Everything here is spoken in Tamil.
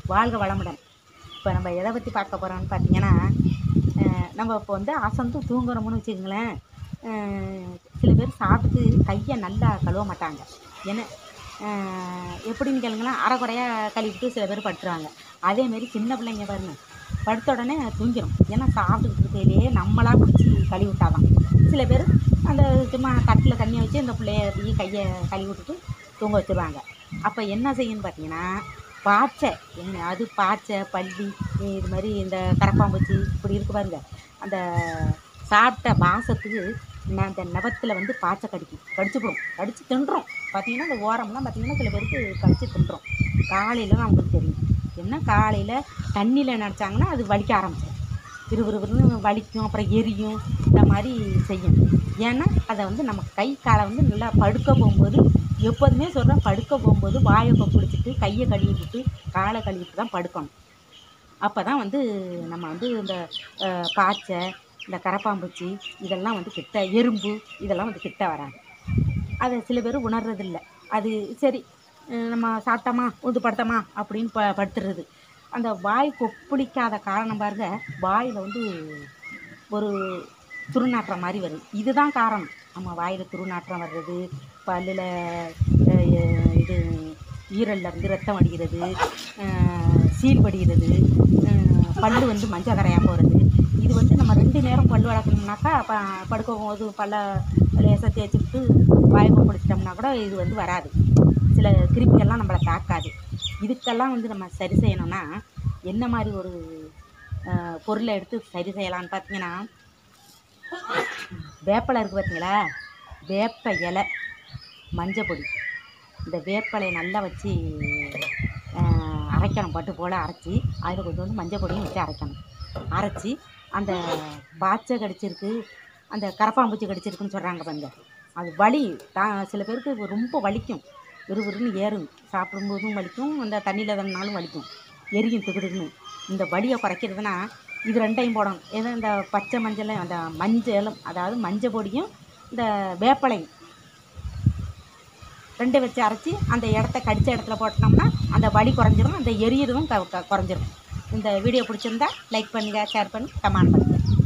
வாழ்க வளமுடன் இப்போ நம்ம எதை பற்றி பார்க்க போகிறோம்னு பார்த்தீங்கன்னா அஹ் நம்ம இப்போ வந்து அசந்து தூங்குறோம்னு வச்சுக்கோங்களேன் அஹ் சில பேர் சாப்பிட்டு கையை நல்லா கழுவ மாட்டாங்க என்ன அஹ் எப்படின்னு கேளுங்களேன் அரைக்குறையாக கழுவிட்டு சில பேர் படுத்துருவாங்க அதேமாரி சின்ன பிள்ளைங்க பாருங்க படுத்த உடனே தூங்கிடும் ஏன்னா சாப்பிட்டுக்கிட்டு இருக்கையிலேயே நம்மளா பிடிச்சி கழுவி விட்டாதான் சில பேர் அந்த சும்மா தட்டில் தண்ணியை வச்சு இந்த பிள்ளைய அப்படியே கையை கழுவி விட்டுட்டு தூங்க வச்சுருவாங்க அப்போ என்ன செய்யணும்னு பார்த்தீங்கன்னா பாய்ச்சை என்ன அது பாய்ச்சை பள்ளி இது மாதிரி இந்த கரப்பாம்பூச்சி இப்படி இருக்கு பாருங்க அந்த சாப்பிட்ட வாசத்துக்கு ந- அந்த நபத்தில் வந்து பாய்ச்சை கடிக்கும் கடிச்சுப்படும் கடிச்சு தின்றும் பார்த்தீங்கன்னா அந்த ஓரம்லாம் பார்த்தீங்கன்னா சில பேருக்கு கடிச்சு தின்றும் காலையில் தான் அவங்களுக்கு தெரியும் என்ன காலையில் தண்ணியில் நினச்சாங்கன்னா அது வலிக்க ஆரம்பிச்சிடும் விறுவிறுவிறுன்னு வலிக்கும் அப்புறம் எரியும் இந்த மாதிரி செய்யும் ஏன்னா அதை வந்து நம்ம கை காலை வந்து நல்லா படுக்க போகும்போது எப்போதுமே சொல்கிறேன் படுக்க போகும்போது வாயை பிடிச்சிட்டு கையை கழுவிட்டு காலை கழுவிட்டு தான் படுக்கணும் அப்போ தான் வந்து நம்ம வந்து இந்த அஹ், பாய்ச்சை இந்த கரப்பாம்பூச்சி இதெல்லாம் வந்து கிட்ட எறும்பு இதெல்லாம் வந்து கிட்ட வராது அதை சில பேர் உணர்றதில்ல அது சரி அஹ், நம்ம சாப்பிட்டோமா ஊந்து படுத்தோமா அப்படின்னு ப படுத்துறது அந்த வாய் கொப்பளிக்காத காரணம் பாருங்க வாயில் வந்து ஒரு துருநாற்றம் மாதிரி வருது இதுதான் காரணம் நம்ம வாயில் துருநாற்றம் வர்றது பல்லில் இது ஈரல்ல இருந்து ரத்தம் வடிகிறது அஹ், சீல் வடிகிறது அஹ், பல்லு வந்து மஞ்சள் கரையாக போகிறது இது வந்து நம்ம ரெண்டு நேரம் பல் வளர்க்கணும்னாக்கா ப படுக்க போது பல்ல லேசாக தேய்ச்சிக்கிட்டு வாயை கொப்பளிச்சிட்டோம்னா கூட இது வந்து வராது சில கிருமிகள்லாம் நம்மளை தாக்காது இதுக்கெல்லாம் வந்து நம்ம சரி செய்யணும்னா என்ன மாதிரி ஒரு அஹ், பொருளை எடுத்து சரி செய்யலாம்னு பார்த்தீங்கன்னா வேப்பலை இருக்குது பார்த்தீங்களா வேப்ப இலை மஞ்சள் பொடி இந்த வேப்பலையை நல்லா வச்சு அஹ், அரைக்கணும் பட்டு போல் அரைச்சி அதில் கொஞ்சோண்டு மஞ்சள் பொடியும் வச்சு அரைக்கணும் அரைச்சி அந்த பாய்ச்சை கடிச்சிருக்கு அந்த கரப்பாம்பூச்சி கடிச்சிருக்குன்னு சொல்கிறாங்க பாருங்க அது வலி தான் சில பேருக்கு இது ரொம்ப வலிக்கும் விறுவிறுன்னு ஏறும் சாப்பிடும்போதும் வலிக்கும் அந்த தண்ணியில் தண்ணாலும் வலிக்கும் எரியும் திகுதுன்னு இந்த வலியை குறைக்கிறதுனா இது ரெண்டையும் போடணும் ஏதோ இந்த பச்சை மஞ்சள் அந்த மஞ்சளும் அதாவது மஞ்சள் பொடியும் இந்த வேப்பலையும் ரெண்டை வச்சு அரைச்சி அந்த இடத்த கடித்த இடத்துல போட்டோம்னா அந்த வலி குறைஞ்சிரும் அந்த எரியறதும் க க- குறைஞ்சிரும் இந்த வீடியோ பிடிச்சிருந்தா லைக் பண்ணுங்கள் ஷேர் பண்ணி கமெண்ட் பண்ணுங்கள்